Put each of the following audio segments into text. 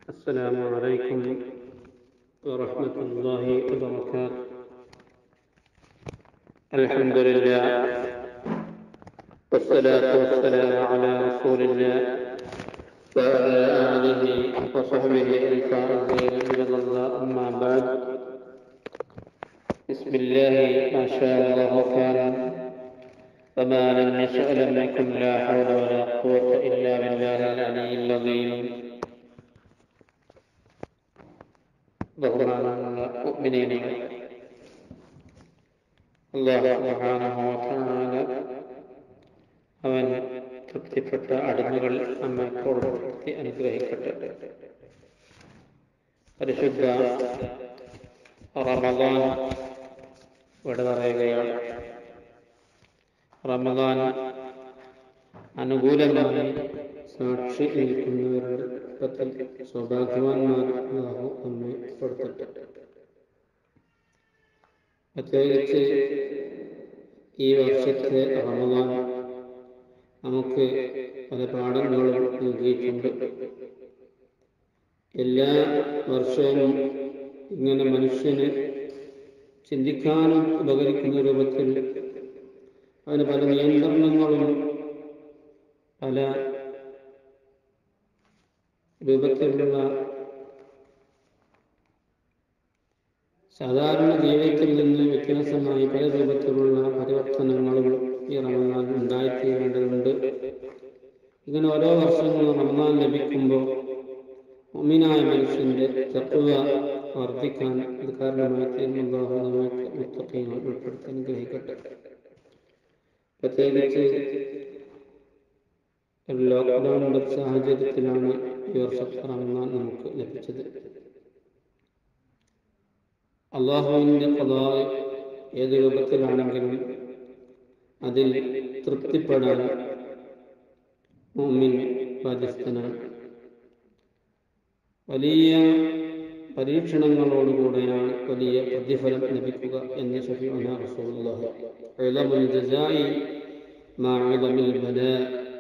السلام عليكم ورحمة الله وبركاته الحمد لله والصلاة والسلام على رسول الله وعلى آله وصحبه الفائزين من الله أما بعد بسم الله ما شاء الله كان وما لم يشأ لم يكن لا حول ولا قوة إلا بالله العلي العظيم ബഹുമാനമുള്ള മുഅ്മിനീനേ അല്ലാഹു സുബ്ഹാനഹു വ തആല അവൻ തൃപ്തിപ്പെട്ട അടിമകൾ നമ്മെ കൊടുത്തി അനുഗ്രഹിക്കട്ടെ പരിശുദ്ധ റമദാൻ ഇവിടെ പറയുകയാണ് റമദാൻ അനുകൂലമായി സാക്ഷി നിൽക്കുന്നവരുടെ കൂട്ടത്തിൽ സൗഭാഗ്യവാന്മാർ അല്ലാഹു നമ്മെ പെടുത്തട്ടെ പ്രത്യേകിച്ച് ഈ വർഷത്തെ റമദാൻ നമുക്ക് പല പാഠങ്ങളും നൽകിയിട്ടുണ്ട് എല്ലാ വർഷവും ഇങ്ങനെ മനുഷ്യന് ചിന്തിക്കാനും ഉപകരിക്കുന്ന രൂപത്തിൽ അതിന് പല നിയന്ത്രണങ്ങളും പല രൂപത്തിലുള്ള സാധാരണ ജീവിതത്തിൽ നിന്ന് വ്യത്യാസമായി പല രൂപത്തിലുള്ള പരിവർത്തനങ്ങളും ഈ റമദാൻ ഉണ്ടായിത്തീരേണ്ടതുണ്ട് ഇങ്ങനെ ഓരോ വർഷങ്ങളും റമദാൻ ലഭിക്കുമ്പോൾ മുമ്മിനായ മനുഷ്യന്റെ തത്വ വർദ്ധിക്കാൻ ഇത് കാരണമായി തീരുന്നതാഹു നമുക്ക് മുത്തക്കീങ്ങൾ ഉൾപ്പെടുത്തി അനുഗ്രഹിക്കട്ടെ പ്രത്യേകിച്ച് ഒരു ലോക്ക്ഡൌണിന്റെ സാഹചര്യത്തിലാണ് ഈ വർഷത്തെ റമദാൻ നമുക്ക് ലഭിച്ചത് അള്ളാഹുവിൻ്റെ കഥാ ഏത് രൂപത്തിലാണെങ്കിലും അതിൽ തൃപ്തിപ്പെടാൻ മുമ്മിൻ ബാധ്യസ്ഥനാണ് വലിയ പരീക്ഷണങ്ങളോടുകൂടെയാണ് വലിയ പ്രതിഫലം ലഭിക്കുക എന്ന് ഷഫീഉന റസൂലുള്ളാഹി ഉലമുൽ ജസായി മാ ഉലമിൽ ബലാ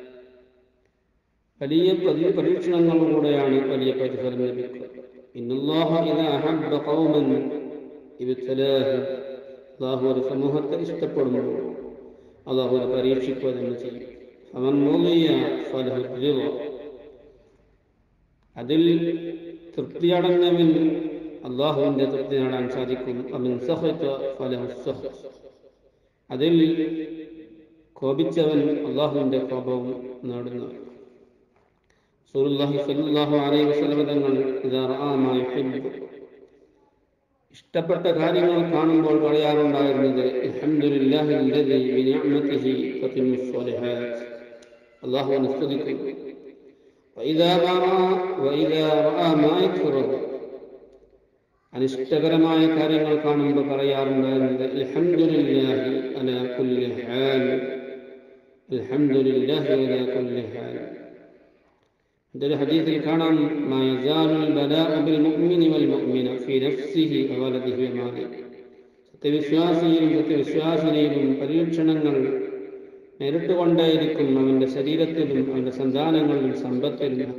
വലിയ പരീക്ഷണങ്ങളിലൂടെയാണ് വലിയ പ്രതിഫലം ലഭിക്കുക ഇന്നല്ലാഹ ഇദാ അഹബ്ബ ഖൗമൻ ഇബ്തലാഹു അല്ലാഹു ഒരു സമൂഹത്തെ ഇഷ്ടപ്പെടുമ്പോൾ അല്ലാഹു ഒരു പരീക്ഷിക്കുക തന്നെ ചെയ്യും അവൻ റളിയ ഫലഹു റിള അതിൽ തൃപ്തിയടഞ്ഞവൻ അള്ളാഹുവിന്റെ തൃപ്തി നേടാൻ സാധിക്കും അവൻ സഹത്ത ഫലഹു സഹ അതിൽ കോപിച്ചവൻ അള്ളാഹുവിന്റെ കോപവും നേടുന്നവൻ റസൂലുള്ളാഹി സ്വല്ലല്ലാഹു അലൈഹി വസല്ലം തങ്ങൾ ഇദാ റആ മാ യുഹിബ്ബു ഇഷ്ടപ്പെട്ട കാര്യങ്ങൾ കാണുമ്പോൾ പറയാറുണ്ടായിരുന്നത് അൽഹംദുലില്ലാഹി അല്ലദീ ബിനിഅമതിഹി തതിമ്മു സ്വാലിഹാത്ത് അല്ലാഹുവിനെ സ്തുതിക്കുന്നു وإذا رأى وإذا رأى ما يكره അനിഷ്ടകരമായ കാര്യങ്ങൾ കാണുമ്പോൾ പറയാറുണ്ടായിരുന്നത് അൽഹംദുലില്ലാഹി അലാ കുല്ലി ഹാൽ അൽഹംദുലില്ലാഹി അലാ കുല്ലി ഹാൽ ഇതൊരു ഹദീസിൽ കാണാം മാ യസാലുൽ ബലാഉ ബിൽ മുഅ്മിനി വൽ മുഅ്മിന ഫീ നഫ്സിഹി വവലദിഹി വമാലിഹി സത്യവിശ്വാസിയിലും സത്യവിശ്വാസിനിയിലും പരീക്ഷണങ്ങൾ നേരിട്ടുകൊണ്ടേയിരിക്കും അവന്റെ ശരീരത്തിലും അവന്റെ സന്താനങ്ങളിലും സമ്പത്തിലും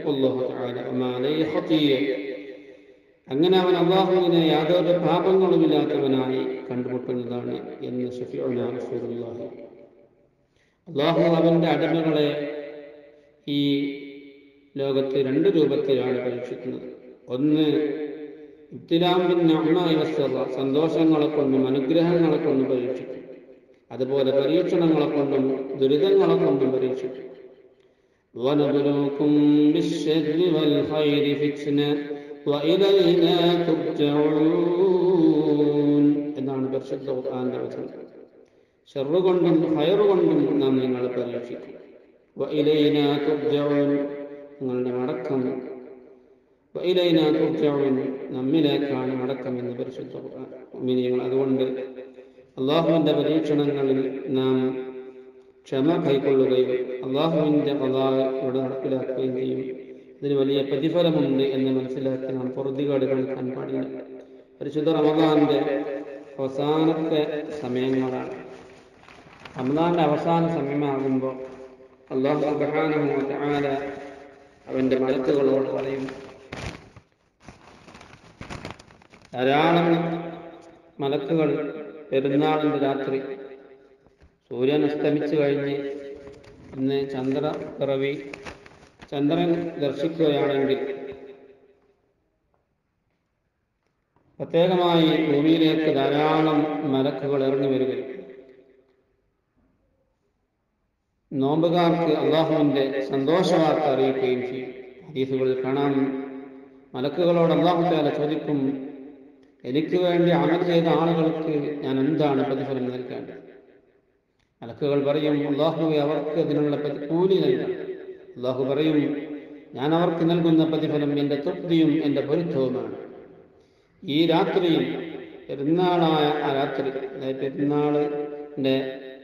അങ്ങനെ അവൻ അള്ളാഹുവിനെ യാതൊരു പാപങ്ങളുമില്ലാത്തവനായി കണ്ടുമുട്ടുന്നതാണ് എന്ന് ഷഫിഉല്ലാഹി അള്ളാഹു അവന്റെ അടിമകളെ ഈ ലോകത്ത് രണ്ട് രൂപത്തിലാണ് പരീക്ഷിക്കുന്നത് ഒന്ന് ഇബ്തിലാമിൻ സന്തോഷങ്ങളെ കൊണ്ടും അനുഗ്രഹങ്ങളെ കൊണ്ടും പരീക്ഷിക്കും അതുപോലെ പരീക്ഷണങ്ങളെ കൊണ്ടും ദുരിതങ്ങളെ കൊണ്ടും പരീക്ഷിക്കും ونبلوكم بالشر والخير فتنة وإلينا ترجعون എന്നാണ് പരിശുദ്ധ ഖുർആന്റെ വചനം ഷെറ് കൊണ്ടും ഹയറ് കൊണ്ടും നാം നിങ്ങളെ പരീക്ഷിക്കും വഇലൈന തുർജഊൻ നിങ്ങളുടെ മടക്കം വഇലൈന തുർജഊൻ നമ്മിലേക്കാണ് മടക്കം എന്ന് പരിശുദ്ധ ഖുർആൻ മുഅ്മിനീങ്ങൾ അതുകൊണ്ട് അള്ളാഹുവിൻ്റെ പരീക്ഷണങ്ങളിൽ നാം ക്ഷമ കൈക്കൊള്ളുകയും അള്ളാഹുവിൻ്റെ പതാക ഇവിടെ നടപ്പിലാക്കുകയും ചെയ്യും ഇതിന് വലിയ പ്രതിഫലമുണ്ട് എന്ന് മനസ്സിലാക്കി നാം പൊറുതികാട് കാണിക്കാൻ പാടില്ല പരിശുദ്ധ റമദാന്റെ അവസാനത്തെ സമയങ്ങളാണ് റമദാന്റെ അവസാന സമയമാകുമ്പോൾ അള്ളാഹു സുബ്ഹാനഹു വ തആല അവന്റെ മലക്കുകളോട് പറയും ധാരാളം മലക്കുകൾ പെരുന്നാളിൻ്റെ രാത്രി സൂര്യൻ അസ്തമിച്ചു കഴിഞ്ഞ് ഇന്ന് ചന്ദ്രപിറവി ചന്ദ്രൻ ദർശിക്കുകയാണെങ്കിൽ പ്രത്യേകമായി ഭൂമിയിലേക്ക് ധാരാളം മലക്കുകൾ ഇറങ്ങി വരികയും നോമ്പുകാർക്ക് അള്ളാഹുവിൻ്റെ സന്തോഷവാർത്ത അറിയിക്കുകയും ചെയ്യും ഹദീസുകളിൽ കാണാം മലക്കുകളോട് അള്ളാഹു താല ചോദിക്കും എനിക്ക് വേണ്ടി അമൽ ചെയ്ത ആളുകൾക്ക് ഞാൻ എന്താണ് പ്രതിഫലം നൽകേണ്ടത് മലക്കുകൾ പറയും അള്ളാഹുവെ അവർക്ക് അതിനുള്ള പ്രതി- കൂലി നൽകാം അള്ളാഹു പറയും ഞാൻ അവർക്ക് നൽകുന്ന പ്രതിഫലം എൻ്റെ തൃപ്തിയും എൻ്റെ പൊരുത്തവുമാണ് ഈ രാത്രിയിൽ പെരുന്നാളായ ആ രാത്രി അതായത് പെരുന്നാളിൻ്റെ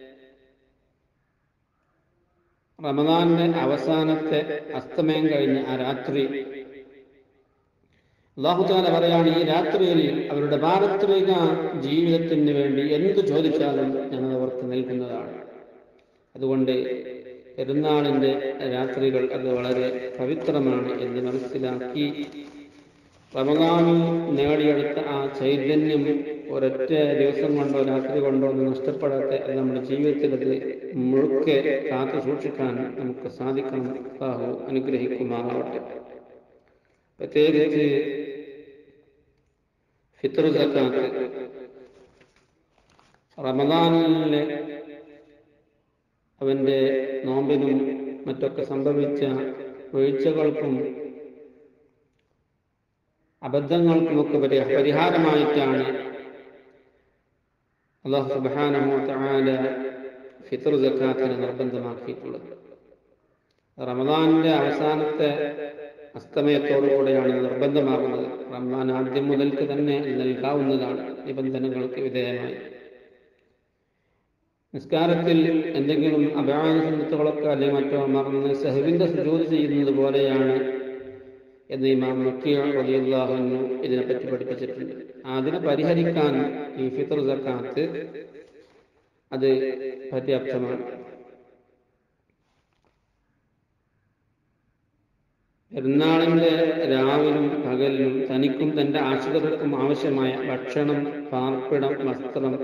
റമദാനിന്റെ അവസാനത്തെ അസ്തമയം കഴിഞ്ഞ ആ രാത്രി അള്ളാഹുതാല പറയാണ് ഈ രാത്രിയിൽ അവരുടെ പാരത്രിക ജീവിതത്തിന് വേണ്ടി എന്ത് ചോദിച്ചാലും ഞാൻ അവർക്ക് നൽകുന്നതാണ് അതുകൊണ്ട് പെരുന്നാളിൻ്റെ രാത്രികൾ അത് വളരെ പവിത്രമാണ് എന്ന് മനസ്സിലാക്കി റമദാനിൽ നേടിയെടുത്ത ആ ചൈതന്യം ഒരൊറ്റ ദിവസം കൊണ്ടോ രാത്രി കൊണ്ടോ ഒന്നും നഷ്ടപ്പെടാതെ അത് നമ്മുടെ ജീവിതത്തിൽ അത് മുഴുക്കെ കാത്തു സൂക്ഷിക്കാൻ നമുക്ക് സാധിക്കണം അള്ളാഹു അനുഗ്രഹിക്കുമാറാവട്ടെ പ്രത്യേകിച്ച് ഫിത്ർ സക്കാത്ത് റമദാനിലെ അവൻ്റെ നോമ്പിനും മറ്റൊക്കെ സംഭവിച്ച വീഴ്ചകൾക്കും അബദ്ധങ്ങൾക്കുമൊക്കെ പരി- പരിഹാരമായിട്ടാണ് അള്ളാഹു സുബ്ഹാനഹു തആല ഫിത്ർ സക്കാത്തിനെ നിർബന്ധമാക്കിയിട്ടുള്ളത് റമദാനിന്റെ അവസാനത്തെ അസ്തമയത്തോടുകൂടെയാണ് ഇത് നിർബന്ധമാകുന്നത് റമദാൻ ആദ്യം മുതൽക്ക് തന്നെ നൽകാവുന്നതാണ് നിബന്ധനകൾക്ക് വിധേയമായി നിസ്കാരത്തിൽ എന്തെങ്കിലും അപരാധ സുന്നത്തുകളൊക്കെ അല്ലെങ്കിൽ മറ്റോ മറന്ന് സഹബിന്റെ സുജൂത് ചെയ്യുന്നത് പോലെയാണ് എന്ന് ഇമാം മക്കിയ റളിയല്ലാഹു ഇതിനെപ്പറ്റി പഠിപ്പിച്ചിട്ടുണ്ട് അതിനെ പരിഹരിക്കാൻ ഈ ഫിത്ർ സക്കാത്ത് അത് പര്യാപ്തമാണ് പെരുന്നാളിന്റെ രാവിലും പകലിലും തനിക്കും തന്റെ ആശ്രിതർക്കും ആവശ്യമായ ഭക്ഷണം പാർപ്പിടം വസ്ത്രം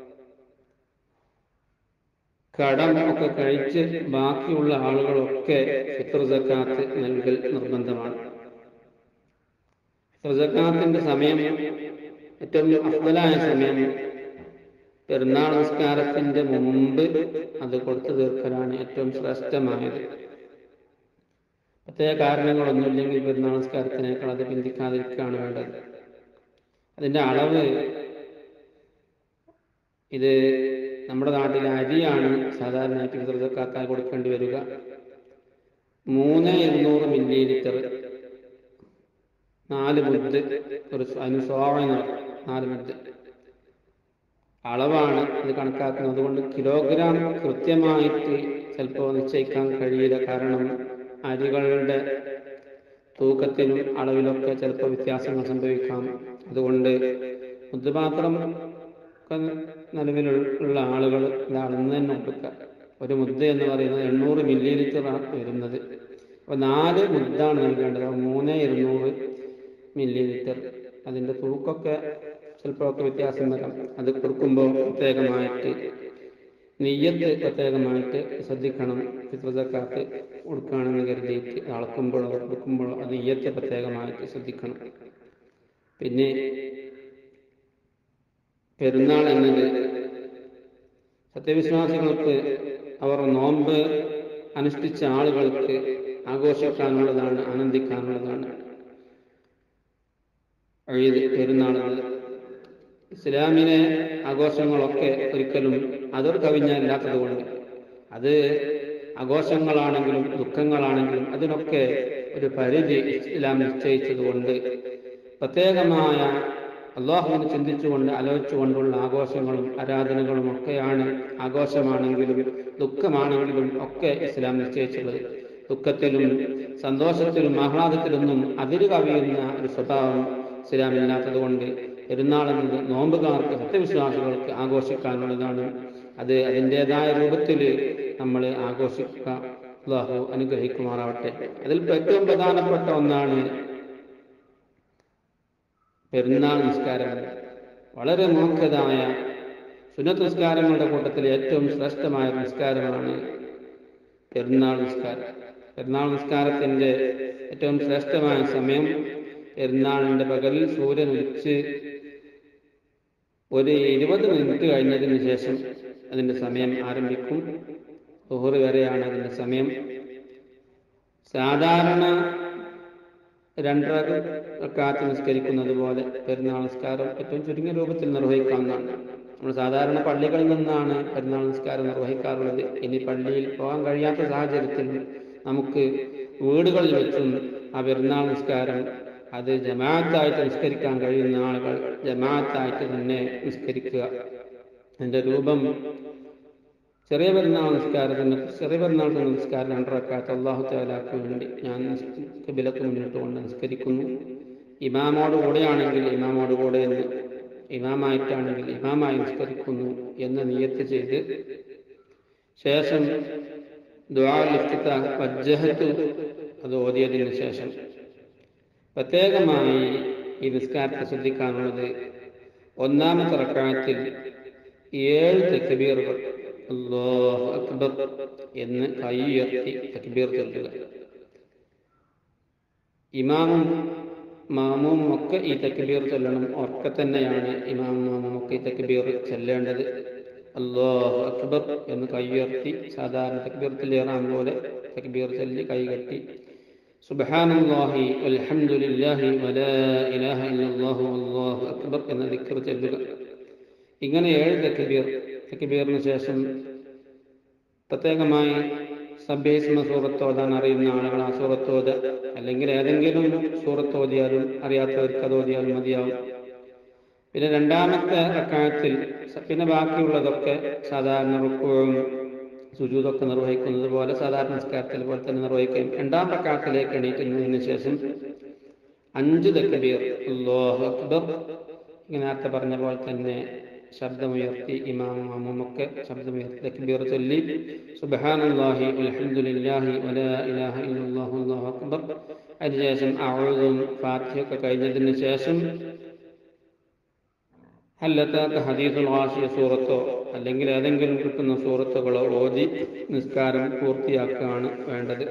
കടം ഒക്കെ കഴിച്ച് ബാക്കിയുള്ള ആളുകളൊക്കെ ഫിത്ർ സക്കാത്ത് നൽകൽ നിർബന്ധമാണ് ഫിത്ർ സക്കാത്തിന്റെ സമയം ഏറ്റവും അഫ്ദലായ സമയം പെരുന്നാൾ നിസ്കാരത്തിന്റെ മുമ്പ് അത് കൊടുത്തു തീർക്കലാണ് ഏറ്റവും ശ്രേഷ്ഠമായത് പ്രത്യേക കാരണങ്ങളൊന്നുമില്ലെങ്കിൽ പെരുന്നാൾ നിസ്കാരത്തിനേക്കാൾ അത് പിന്തിക്കാതിരിക്കുകയാണ് വേണ്ടത് അതിന്റെ അളവ് ഇത് നമ്മുടെ നാട്ടിലെ അരിയാണ് സാധാരണയായിട്ട് പിതൃതക്കാക്കാൻ കൊടുക്കേണ്ടി വരിക മൂന്ന് ഇരുന്നൂറ് മില്ലി ലിറ്റർ നാല് മുദ്ദ് ഒരു സ- അതിന് സോവ നാല് മുദ്ദ് അളവാണ് ഇത് കണക്കാക്കുന്നത് അതുകൊണ്ട് കിലോഗ്രാം കൃത്യമായിട്ട് ചിലപ്പോൾ നിശ്ചയിക്കാൻ കഴിയില്ല കാരണം അരികളുടെ തൂക്കത്തിലും അളവിലൊക്കെ ചിലപ്പോൾ വ്യത്യാസങ്ങൾ സംഭവിക്കാം അതുകൊണ്ട് മുദ്ദപാത്രം ഒക്കെ നിലവിലുള്ള ആളുകൾ ഇത് അളന്ന് തന്നെ കൊടുക്കുക ഒരു മുദ്ദ എന്ന് പറയുന്നത് എണ്ണൂറ് മില്ലി ലിറ്ററാണ് വരുന്നത് അപ്പോൾ നാല് മുദ്ദാണ് നൽകേണ്ടത് അപ്പോൾ മൂന്ന് ഇരുന്നൂറ് മില്ലി ലിറ്റർ അതിൻ്റെ തൂക്കമൊക്കെ ചിലപ്പോഴൊക്കെ വ്യത്യാസം വരാം അത് കൊടുക്കുമ്പോൾ പ്രത്യേകമായിട്ട് നെയ്യത്ത് പ്രത്യേകമായിട്ട് ശ്രദ്ധിക്കണം പിതൃതക്കാർക്ക് കൊടുക്കുകയാണെന്ന് കരുതിയിട്ട് അളക്കുമ്പോഴോ കൊടുക്കുമ്പോഴോ അത് നെയ്യത്ത് പ്രത്യേകമായിട്ട് ശ്രദ്ധിക്കണം പിന്നെ പെരുന്നാൾ എന്നത് സത്യവിശ്വാസികൾക്ക് അവർ നോമ്പ് അനുഷ്ഠിച്ച ആളുകൾക്ക് ആഘോഷിക്കാനുള്ളതാണ് ആനന്ദിക്കാനുള്ളതാണ് ഈദ് പെരുന്നാൾ എന്നത് ഇസ്ലാമിലെ ആഘോഷങ്ങളൊക്കെ ഒരിക്കലും അതിർ കവിഞ്ഞല്ലാത്തത് കൊണ്ട് അത് ആഘോഷങ്ങളാണെങ്കിലും ദുഃഖങ്ങളാണെങ്കിലും അതിനൊക്കെ ഒരു പരിധി ഇസ്ലാം നിശ്ചയിച്ചതുകൊണ്ട് പ്രത്യേകമായ അള്ളാഹുവിനെ ചിന്തിച്ചുകൊണ്ട് ആലോചിച്ചുകൊണ്ടുള്ള ആഘോഷങ്ങളും ആരാധനകളും ഒക്കെയാണ് ആഘോഷമാണെങ്കിലും ദുഃഖമാണെങ്കിലും ഒക്കെ ഇസ്ലാം നിശ്ചയിച്ചുള്ളത് ദുഃഖത്തിലും സന്തോഷത്തിലും ആഹ്ലാദത്തിലൊന്നും അതിര് കവിയുന്ന ഒരു സ്വഭാവം ഇസ്ലാമില്ലാത്തത് കൊണ്ട് പെരുന്നാളെന്നത് നോമ്പുകാർക്ക് സത്യവിശ്വാസികൾക്ക് ആഘോഷിക്കാനുള്ളതാണ് അത് അതിൻ്റെതായ രൂപത്തിൽ നമ്മൾ ആഘോഷിക്കുക അള്ളാഹു അനുഗ്രഹിക്കുമാറാവട്ടെ അതിൽ ഏറ്റവും പ്രധാനപ്പെട്ട ഒന്നാണ് പെരുന്നാൾ നിസ്കാരം വളരെ മോഖതായ സുന്നത്ത് നിസ്കാരങ്ങളുടെ കൂട്ടത്തിൽ ഏറ്റവും ശ്രേഷ്ഠമായ നിസ്കാരമാണ് പെരുന്നാൾ നിസ്കാരം പെരുന്നാൾ നിസ്കാരത്തിൻ്റെ ഏറ്റവും ശ്രേഷ്ഠമായ സമയം പെരുന്നാളിൻ്റെ പകലിൽ സൂര്യൻ ഉദിച്ച് ഒരു ഇരുപത് മിനിറ്റ് കഴിഞ്ഞതിന് ശേഷം അതിൻ്റെ സമയം ആരംഭിക്കും തൊഹറ് വരെയാണ് അതിൻ്റെ സമയം സാധാരണ രണ്ടര കാത്ത് നിസ്കരിക്കുന്നത് പോലെ പെരുന്നാൾ നിസ്കാരം ഏറ്റവും ചുരുങ്ങിയ രൂപത്തിൽ നിർവഹിക്കാവുന്നതാണ് നമ്മൾ സാധാരണ പള്ളികളിൽ നിന്നാണ് പെരുന്നാൾ നിസ്കാരം നിർവഹിക്കാറുള്ളത് ഇനി പള്ളിയിൽ പോകാൻ കഴിയാത്ത സാഹചര്യത്തിൽ നമുക്ക് വീടുകളിൽ വെച്ചും ആ പെരുന്നാൾ നിസ്കാരം അത് ജമാഅത്തായിട്ട് നിസ്കരിക്കാൻ കഴിയുന്ന ആളുകൾ ജമാഅത്തായിട്ട് തന്നെ നിസ്കരിക്കുക അതിൻ്റെ രൂപം ചെറിയ പെരുന്നാൾ നിസ്കാരത്തിന് ചെറിയ പെരുന്നാൾ നിസ്കാരം രണ്ടരക്കാലത്ത് അള്ളാഹു താലാക്ക് വേണ്ടി ഞാൻ കിബിലക്ക് മുന്നിട്ട് കൊണ്ട് നിസ്കരിക്കുന്നു ഇമാമോട് കൂടെയാണെങ്കിൽ ഇമാമോട് കൂടെ എന്ന് ഇമാമായിട്ടാണെങ്കിൽ ഇമാമായി നിസ്കരിക്കുന്നു എന്ന് നിയത്ത് ചെയ്ത് ശേഷം വജ്ജഹത്ത് അത് ഓതിയതിന് ശേഷം പ്രത്യേകമായി ഈ നിസ്കാരത്തെ ശ്രദ്ധിക്കാനുള്ളത് ഒന്നാമത്തെ റക്കായത്തിൽ ഏഴ് തെക്കുബീറുകൾ അല്ലാഹു അക്ബർ എന്ന് കൈ ഉയർത്തി തക്ബീർ ചൊല്ലുക ഇമാമും മാമും ഒക്കെ ഈ തക്ബീർ ചൊല്ലണം ഒക്കെ തന്നെയാണ് ഇമാമും മാമും ഒക്കെ ഈ തക്ബീർ ചൊല്ലേണ്ടത് അല്ലാഹു അക്ബർ എന്ന് കൈ ഉയർത്തി സാധാരണ തക്ബീർ ഏറാൻ പോലെ തക്ബീർ ചൊല്ലി കൈ കെട്ടി സുബ്ഹാനല്ലാഹി വൽഹംദുലില്ലാഹി വലാ ഇലാഹ ഇല്ലല്ലാഹു അല്ലാഹു അക്ബർ എന്ന ദിക്ർ ചൊല്ലുക ഇങ്ങനെ ഏഴ് തക്ബീർ തക്ബീറിന് ശേഷം പ്രത്യേകമായി സബ്ബേസ്മ സൂറത്ത് ഓതാൻ അറിയുന്ന ആളുകൾ ആ സൂറത്ത് ഓത അല്ലെങ്കിൽ ഏതെങ്കിലും സൂറത്ത് ഓതിയാലും അറിയാത്തവർക്ക് അത് ഓതിയാലും മതിയാവും പിന്നെ രണ്ടാമത്തെ അക്കാലത്തിൽ പിന്നെ ബാക്കിയുള്ളതൊക്കെ സാധാരണ റുക്കുവും സുജൂതൊക്കെ നിർവഹിക്കുന്നത് പോലെ സാധാരണ നിസ്കാരത്തിൽ പോലെ തന്നെ നിർവഹിക്കുകയും രണ്ടാം പ്രക്കാലത്തിലേക്ക് എണീക്കുന്നതിന് ശേഷം അഞ്ച് തക്ബീർ അല്ലാഹു അക്ബർ ഇങ്ങനെ നേരത്തെ പറഞ്ഞ പോലെ തന്നെ ശബ്ദമുയർത്തി ഇമാമും മാമുമൊക്കെ ശബ്ദമുയർത്തി തക്ബീർ ചൊല്ലി സുബ്ഹാനല്ലാഹി വൽഹംദുലില്ലാഹി വലാ ഇലാഹ ഇല്ലല്ലാഹു അല്ലാഹു അക്ബർ അതിനുശേഷം അഊദും ഫാത്തിഹയൊക്കെ കഴിഞ്ഞതിന് ശേഷം ഹല്ലത്താത്ത ഹദീസുൽ ഹാഷിയ സൂറത്തോ അല്ലെങ്കിൽ ഏതെങ്കിലും കിട്ടുന്ന സൂറത്തുകളോ ഓതി നിസ്കാരം പൂർത്തിയാക്കുകയാണ് വേണ്ടത്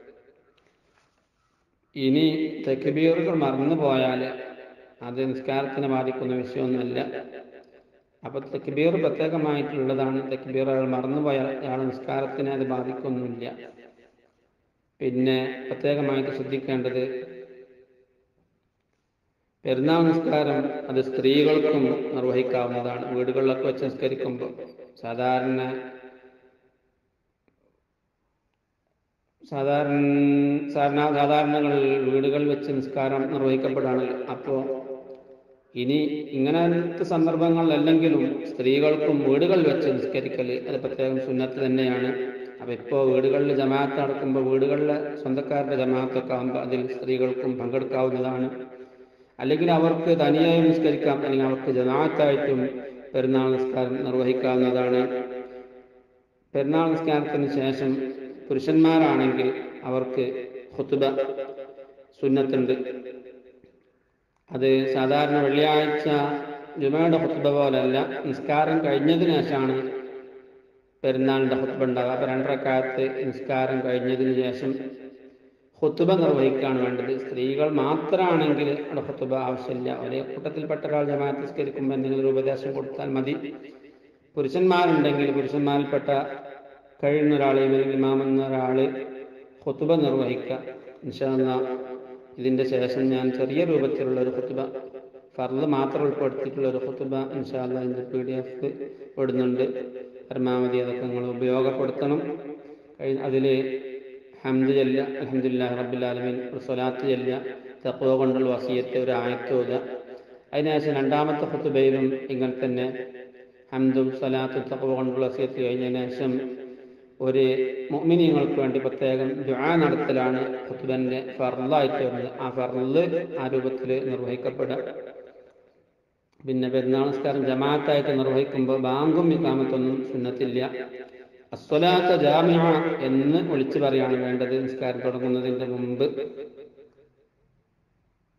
ഇനി തെക്കുബീറുകൾ മറന്നു പോയാൽ അത് നിസ്കാരത്തിനെ ബാധിക്കുന്ന വിഷയമൊന്നുമല്ല അപ്പൊ തെക്കുബീർ പ്രത്യേകമായിട്ടുള്ളതാണ് തെക്കുബീറുകൾ മറന്നുപോയാൽ അയാൾ നിസ്കാരത്തിനെ അത് ബാധിക്കൊന്നുമില്ല പിന്നെ പ്രത്യേകമായിട്ട് ശ്രദ്ധിക്കേണ്ടത് പെരുന്നാൾ നിസ്കാരം അത് സ്ത്രീകൾക്കും നിർവഹിക്കാവുന്നതാണ് വീടുകളിലൊക്കെ വെച്ച് നിസ്കരിക്കുമ്പോൾ സാധാരണ സാധാരണ സാധാരണ സാധാരണകൾ വീടുകളിൽ വെച്ച് നിസ്കാരം നിർവഹിക്കപ്പെടാണല്ലോ അപ്പോൾ ഇനി ഇങ്ങനത്തെ സന്ദർഭങ്ങളിലല്ലെങ്കിലും സ്ത്രീകൾക്കും വീടുകളിൽ വെച്ച് നിസ്കരിക്കൽ അത് പ്രത്യേകം സുന്നത്ത് തന്നെയാണ് അപ്പൊ ഇപ്പോൾ വീടുകളിൽ ജമാഅത്ത് നടക്കുമ്പോൾ വീടുകളിലെ സ്വന്തക്കാരുടെ ജമാഅത്തൊക്കെ ആകുമ്പോൾ അതിൽ സ്ത്രീകൾക്കും പങ്കെടുക്കാവുന്നതാണ് അല്ലെങ്കിൽ അവർക്ക് തനിയായും നിസ്കരിക്കാം അല്ലെങ്കിൽ അവർക്ക് ജമാഅത്തായിട്ടും പെരുന്നാൾ നിസ്കാരം നിർവഹിക്കാവുന്നതാണ് പെരുന്നാൾ നിസ്കാരത്തിന് ശേഷം പുരുഷന്മാരാണെങ്കിൽ അവർക്ക് ഹുത്തുബ സുന്നത്തുണ്ട് അത് സാധാരണ വെള്ളിയാഴ്ച ജുമയുടെ ഹുത്തുബ പോലല്ല നിസ്കാരം കഴിഞ്ഞതിന് ശേഷമാണ് പെരുന്നാളിൻ്റെ ഹുത്തുബ ഉണ്ടാകുക അപ്പം രണ്ടരക്കാലത്ത് നിസ്കാരം കഴിഞ്ഞതിന് ശേഷം ഹുത്തുബ നിർവഹിക്കുകയാണ് വേണ്ടത് സ്ത്രീകൾ മാത്രമാണെങ്കിൽ അവിടെ ഹുത്തുബ ആവശ്യമില്ല ഒരേ കൂട്ടത്തിൽപ്പെട്ട ഒരാൾ ജമാഅത്ത് നിസ്കരിക്കുമ്പോൾ എന്തെങ്കിലും ഒരു ഉപദേശം കൊടുത്താൽ മതി പുരുഷന്മാരുണ്ടെങ്കിൽ പുരുഷന്മാരിൽപ്പെട്ട കഴിയുന്ന ഒരാൾ ഇമാം എന്ന ഒരാൾ ഹുത്തുബ നിർവഹിക്കുക ഇൻഷാല്ല ഇതിൻ്റെ ശേഷം ഞാൻ ചെറിയ രൂപത്തിലുള്ള ഒരു ഹുത്തുബ ഫർദ് മാത്രം ഉൾപ്പെടുത്തിയിട്ടുള്ള ഒരു ഹുത്തുബ ഇൻഷാല്ല ഇതിൻ്റെ പി ഡി എഫ് ഇടുന്നുണ്ട് പരമാവധി അതൊക്കെ നിങ്ങൾ ഉപയോഗപ്പെടുത്തണം അതിൽ ഹംദ് ചെല്ല അലഹമുല്ലാ റബ്ബുലാലമീൻ ഒരു സ്വലാത്ത് ചെല്ല തപ്പോ കൊണ്ടുള്ള വസീയത്തെ ഒരു ആയത്തോത അതിനുശേഷം രണ്ടാമത്തെ ഹുത്തുബയിലും ഇങ്ങനെ തന്നെ ഹംദും സ്വലാത്തും തപ്പോ കൊണ്ടുള്ള വസീയത്ത് കഴിഞ്ഞതിന് ശേഷം ഒരു മോമിനിയങ്ങൾക്ക് വേണ്ടി പ്രത്യേകം ദുആ നടത്തലാണ് ഹുത്തുബന്റെ ഫർലായിട്ട് വരുന്നത് ആ ഫർല് ആ രൂപത്തിൽ നിർവഹിക്കപ്പെടുക പിന്നെ പെരുന്നാൾ നിസ്കാരം ജമാഅത്തായിട്ട് നിർവഹിക്കുമ്പോൾ ബാങ്കും ഇക്കാമത്തൊന്നും സുന്നത്തില്ല അസ്വലാത്ത ജാമിഅ എന്ന് വിളിച്ചു പറയാണ് വേണ്ടത് നിസ്കാരം തുടങ്ങുന്നതിന്റെ മുമ്പ്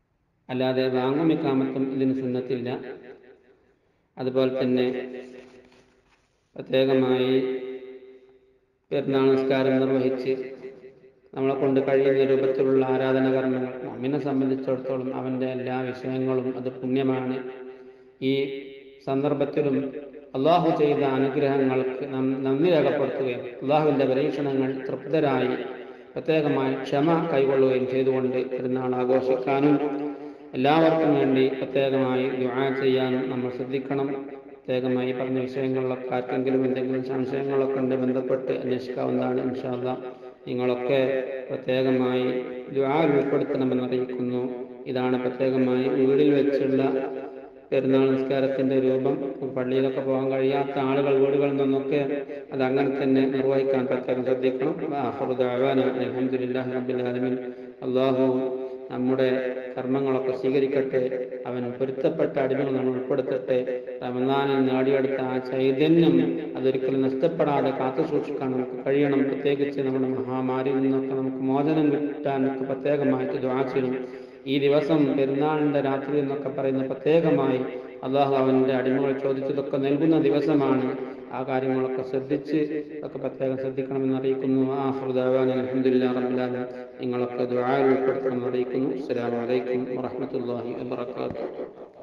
അല്ലാതെ വാങ്ങുമിക്കാമത്തും ഇതിന് സുന്നത്തില്ല അതുപോലെ തന്നെ പ്രത്യേകമായി പെരുന്നാൾ നിസ്കാരം നിർവഹിച്ച് നമ്മളെ കൊണ്ട് കഴിയുന്ന രൂപത്തിലുള്ള ആരാധന കർമ്മങ്ങൾ നമ്മിനെ സംബന്ധിച്ചിടത്തോളം അവൻ്റെ എല്ലാ വിഷയങ്ങളും അത് പുണ്യമാണ് ഈ സന്ദർഭത്തിലും അള്ളാഹു ചെയ്ത അനുഗ്രഹങ്ങൾക്ക് നാം നന്ദി രേഖപ്പെടുത്തുകയും അള്ളാഹുവിൻ്റെ പരീക്ഷണങ്ങൾ തൃപ്തരായി പ്രത്യേകമായി ക്ഷമ കൈകൊള്ളുകയും ചെയ്തുകൊണ്ട് പെരുന്നാൾ ആഘോഷിക്കാനും എല്ലാവർക്കും വേണ്ടി പ്രത്യേകമായി ദുആ ചെയ്യാനും നമ്മൾ ശ്രദ്ധിക്കണം പ്രത്യേകമായി പറഞ്ഞ വിഷയങ്ങളിലൊക്കെ ആർക്കെങ്കിലും എന്തെങ്കിലും സംശയങ്ങളൊക്കെ ഉണ്ട് ബന്ധപ്പെട്ട് അന്വേഷിക്കാവുന്നതാണ് ഇൻഷാല്ല നിങ്ങളൊക്കെ പ്രത്യേകമായി ദുആ ഉൾപ്പെടുത്തണമെന്ന് അറിയിക്കുന്നു ഇതാണ് പ്രത്യേകമായി വീടിൽ വെച്ചുള്ള പെരുന്നാൾ നിസ്കാരത്തിന്റെ രൂപം പള്ളിയിലൊക്കെ പോകാൻ കഴിയാത്ത ആളുകൾ വീടുകളിൽ നിന്നൊക്കെ അത് അങ്ങനെ തന്നെ നിർവഹിക്കാൻ പ്രത്യേകം ശ്രദ്ധിക്കണം അലഹമുല്ലാഹി റബ്ബിൽ ആലമീൻ അള്ളാഹു നമ്മുടെ കർമ്മങ്ങളൊക്കെ സ്വീകരിക്കട്ടെ അവൻ പൊരുത്തപ്പെട്ട അടിമകൾ നമ്മൾ ഉൾപ്പെടുത്തട്ടെ റമദാനിൽ നേടിയെടുത്ത ആ ചൈതന്യം അതൊരിക്കലും നഷ്ടപ്പെടാതെ കാത്തു സൂക്ഷിക്കാൻ നമുക്ക് കഴിയണം പ്രത്യേകിച്ച് നമ്മുടെ മഹാമാരിയിൽ നിന്നൊക്കെ നമുക്ക് മോചനം കിട്ടാനൊക്കെ പ്രത്യേകമായിട്ട് ദ്വാചിനും ഈ ദിവസം പെരുന്നാളിന്റെ രാത്രി എന്നൊക്കെ പറയുന്ന പ്രത്യേകമായി അള്ളാഹു അവന്റെ അടിമകൾ ചോദിച്ചതൊക്കെ നൽകുന്ന ദിവസമാണ് ആ കാര്യങ്ങളൊക്കെ ശ്രദ്ധിച്ച് ഒക്കെ പ്രത്യേകം ശ്രദ്ധിക്കണമെന്ന് അറിയിക്കുന്നു ആ ഹൃദാവാൻ അലഹമുല്ലാ റബ്ബുലാലും നിങ്ങളൊക്കെ ദ്വാ ഉൾപ്പെടുത്തണമെന്ന് അറിയിക്കുന്നു അസ്സലാമു അലൈക്കും വറഹ്മത്തുള്ളാഹി വബറകാതുഹു